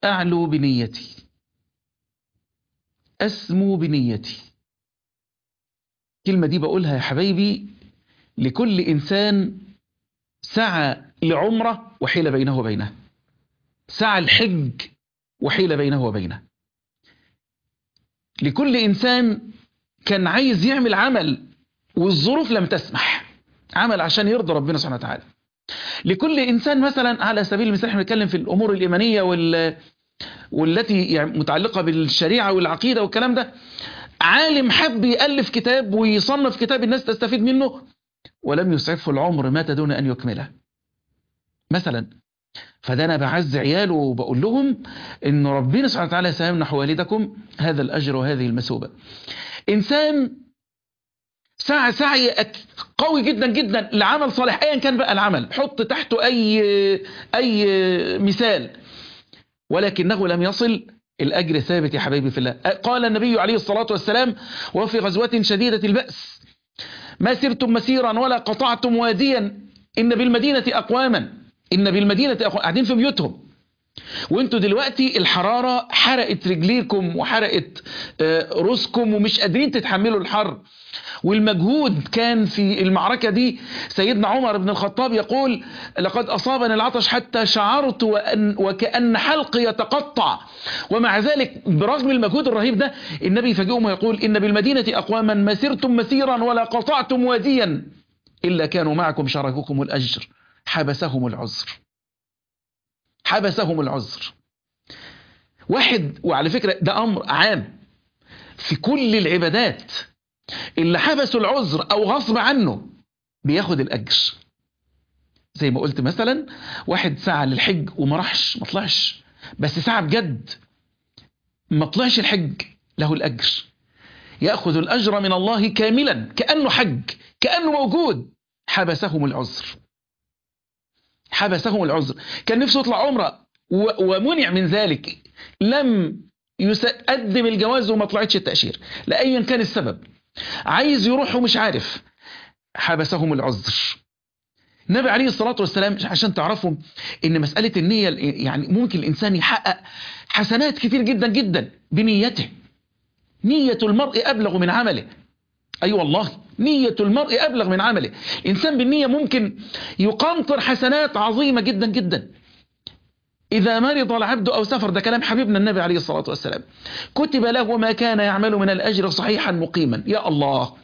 أعلو بنيتي أسمو بنيتي الكلمة دي بقولها يا حبايبي لكل إنسان سعى لعمرة وحيل بينه وبينه سعى الحج وحيل بينه وبينه لكل إنسان كان عايز يعمل عمل والظروف لم تسمح عمل عشان يرضي ربنا سبحانه وتعالى لكل إنسان مثلا على سبيل المثال احنا بنتكلم في الأمور الإيمانية وال والتي يعني متعلقة بالشريعة والعقيدة والكلام ده عالم حب يألف كتاب ويصنف كتاب الناس تستفيد منه ولم يسعفه العمر مات دون أن يكمله مثلا فده أنا بعز عياله وبقول لهم إن ربنا سبحانه وتعالى سيمنح والدكم هذا الأجر وهذه المثوبة إنسان سعى سعي قوي جدا جدا لعمل صالح ايا كان بقى العمل حط تحته اي اي مثال ولكنه لم يصل الاجر ثابت يا حبايبي في الله قال النبي عليه الصلاه والسلام وفي غزوه شديده الباس ما سرتم مسيرا ولا قطعتم واديا ان بالمدينه اقواما ان بالمدينه أقواما قاعدين في بيوتهم وانتوا دلوقتي الحرارة حرقت رجليكم وحرقت رؤوسكم ومش قادرين تتحملوا الحر والمجهود كان في المعركة دي سيدنا عمر بن الخطاب يقول لقد أصابني العطش حتى شعرت وأن وكأن حلقي يتقطع ومع ذلك برغم المجهود الرهيب ده النبي يفاجئهم ويقول إن بالمدينة أقواما ما سرتم مسيرا ولا قطعتم واديا إلا كانوا معكم شاركوكم الأجر حبسهم العذر حبسهم العذر واحد وعلى فكرة ده أمر عام في كل العبادات اللي حبسوا العذر أو غصب عنه بياخد الأجر زي ما قلت مثلا واحد سعى للحج وما راحش ما طلعش بس سعى بجد ما طلعش الحج له الأجر يأخذ الأجر من الله كاملا كأنه حج كأنه موجود حبسهم العذر حبسهم العذر كان نفسه يطلع عمره ومنع من ذلك لم يقدم الجواز وما طلعتش التأشير لأيا كان السبب عايز يروح ومش عارف حبسهم العذر النبي عليه الصلاة والسلام عشان تعرفوا ان مسألة النية يعني ممكن الإنسان يحقق حسنات كتير جدا جدا بنيته نية المرء أبلغ من عمله أي أيوة والله نية المرء أبلغ من عمله إنسان بالنية ممكن يقنطر حسنات عظيمة جدا جدا إذا مرض العبد أو سفر ده كلام حبيبنا النبي عليه الصلاة والسلام كتب له ما كان يعمل من الأجر صحيحا مقيما يا الله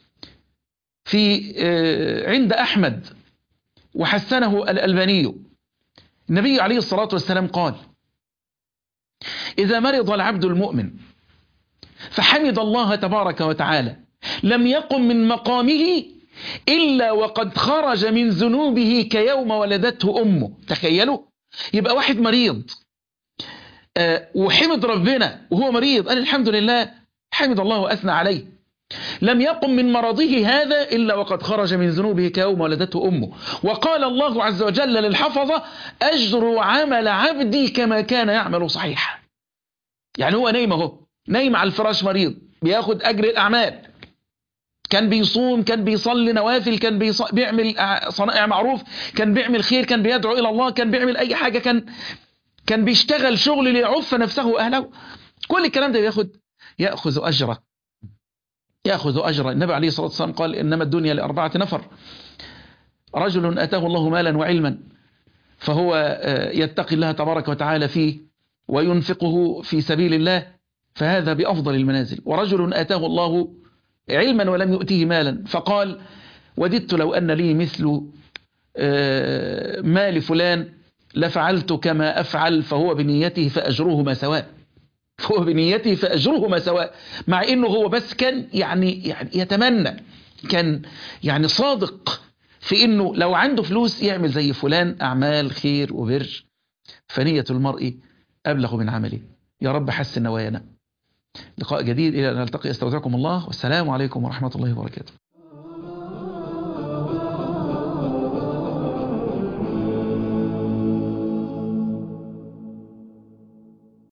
في عند أحمد وحسنه الألباني النبي عليه الصلاة والسلام قال إذا مرض العبد المؤمن فحمد الله تبارك وتعالى لم يقم من مقامه إلا وقد خرج من ذنوبه كيوم ولدته أمه تخيلوا يبقى واحد مريض أه وحمد ربنا وهو مريض قال الحمد لله حمد الله وأثنى عليه لم يقم من مرضه هذا إلا وقد خرج من ذنوبه كيوم ولدته أمه وقال الله عز وجل للحفظة أجر عمل عبدي كما كان يعمل صحيحا يعني هو نايم اهو نايم على الفراش مريض بياخد أجر الأعمال كان بيصوم كان بيصلي نوافل كان بيص... بيعمل صنائع معروف كان بيعمل خير كان بيدعو إلى الله كان بيعمل أي حاجة كان كان بيشتغل شغل ليعف نفسه وأهله كل الكلام ده بياخد يأخذ أجره يأخذ أجره النبي عليه الصلاة والسلام قال إنما الدنيا لأربعة نفر رجل أتاه الله مالا وعلما فهو يتقي الله تبارك وتعالى فيه وينفقه في سبيل الله فهذا بأفضل المنازل ورجل أتاه الله علما ولم يؤتيه مالا فقال وددت لو أن لي مثل مال فلان لفعلت كما أفعل فهو بنيته فأجرهما سواء فهو بنيته فأجرهما سواء مع إنه هو بس كان يعني, يعني يتمنى كان يعني صادق في إنه لو عنده فلوس يعمل زي فلان أعمال خير وبر فنية المرء أبلغ من عمله يا رب حسن نوايانا لقاء جديد إلى أن نلتقي استودعكم الله والسلام عليكم ورحمة الله وبركاته